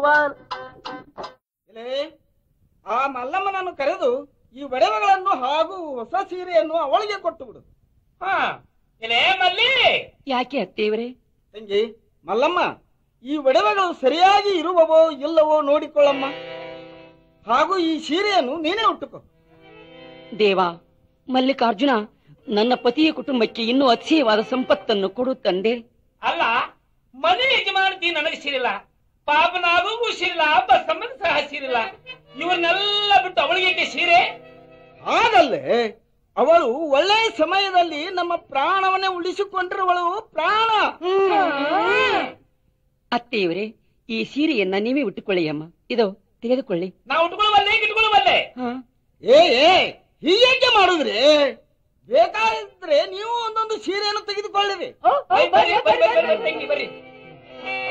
ಭಗವಾನ್ ಇಲ್ಲೇ ಆ ಮಲ್ಲಮ್ಮನನ್ನು ಕರೆದು ಈ ಒಡವೆಗಳನ್ನು ಹಾಗೂ ಹೊಸ ಸೀರೆಯನ್ನು ಅವಳಿಗೆ ಕೊಟ್ಟು ಬಿಡು ಹಾ ಇಲ್ಲೇ ಮಲ್ಲಿ ಯಾಕೆ ಅತ್ತೇವ್ರೆ ತಂಗಿ ಮಲ್ಲಮ್ಮ ಈ ಒಡವೆಗಳು ಸರಿಯಾಗಿ ಇರುವವೋ ಇಲ್ಲವೋ ನೋಡಿಕೊಳ್ಳಮ್ಮ ಹಾಗೂ ಈ ಸೀರೆಯನ್ನು ನೀನೇ ಉಟ್ಟುಕೋ ದೇವ ಮಲ್ಲಿಕಾರ್ಜುನ ನನ್ನ ಪತಿಯ ಕುಟುಂಬಕ್ಕೆ ಇನ್ನೂ ಅತಿಶಯವಾದ ಸಂಪತ್ತನ್ನು ಕೊಡು ತಂದೆ ಅಲ್ಲ ಮನೆ ಯಜಮಾನತಿ ನನಗೆ ಸಿರಿಲ್ಲ ಪಾಪ ನಾಗೂ ಸಿರಿಲ್ಲ ಬಸಮ್ಮನ ಸಹ ಸಿರಿಲ್ಲ ಇವನ್ನೆಲ್ಲ ಬಿಟ್ಟು ಅವಳಿಗೆ ಸೀರೆ ಹಾಗಲ್ಲೇ ಅವಳು ಒಳ್ಳೆಯ ಸಮಯದಲ್ಲಿ ನಮ್ಮ ಪ್ರಾಣವನ್ನೇ ಉಳಿಸಿಕೊಂಡಿರುವಳು ಪ್ರಾಣ ಅತ್ತೆಯವರೇ ಈ ಸೀರೆಯನ್ನ ನೀವೇ ಉಟ್ಟುಕೊಳ್ಳಿ ಅಮ್ಮ ಇದು ತೆಗೆದುಕೊಳ್ಳಿ ನಾ ಉಟ್ಕೊಳ್ಳುವಲ್ಲೇ ಗಿಟ್ಕೊಳ್ಳುವಲ್ಲೇ ಹಾ ಏ ಏ ಹೀಗೇಕೆ ಮಾಡುದ್ರಿ ಬೇಕಾದ್ರೆ ನೀವು ಒಂದೊಂದು ಸೀರೆಯನ್ನು ತೆಗೆದುಕೊಳ್ಳಿರಿ ಬರ್ರಿ ಬರ್ರಿ ಬರ್ರಿ ಬರ್ರಿ ತಂಗಿ ಬರ್ರಿ